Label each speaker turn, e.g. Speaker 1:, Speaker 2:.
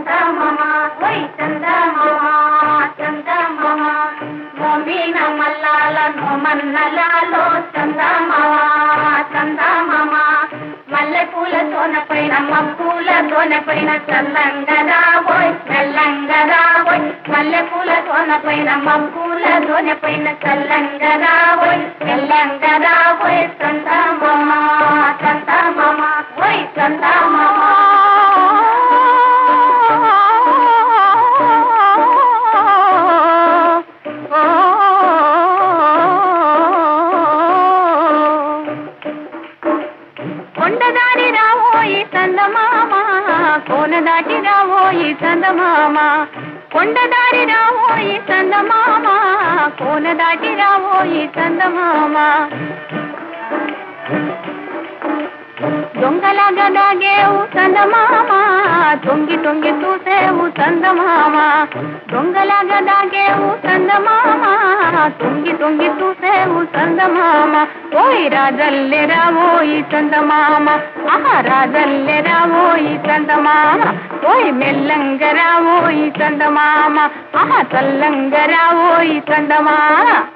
Speaker 1: చందమామ ఓయ్ చందమామ చందమామ మోమిన మల్లాల నోమన్నలాలో చందమామ చందమామ మల్లె పూల తోన పైన మబ్బుల తోన పైన చల్లంగదా ఓయ్ మెల్లంగదా ఓయ్ మల్లె పూల తోన పైన మబ్బుల తోన పైన చల్లంగదా ఓయ్ మెల్లంగదా ఓయ్ చందమామ చందమామ ఓయ్ కొండదారి రావోయి చందమామ కోన దాటి రావోయి చందమామ కొండదారి రావోయి చందమామ కోన దాటి రావోయి చందమామ దొంగలాగా దాగేవు చందమామ తొంగి తొంగి చూసేవు చందమామ దొంగలాగా దాగేవు చందమామ తొంగి తొంగి చూసేవు చందమామ ఓయ్ రాజల్లె రావోయి చందమామ ఆహా రాజల్లె రావోయి చందమామ ఓయ్ మెల్లంగ రావోయి చందమామ ఆహా చల్లంగ రావోయి చందమామ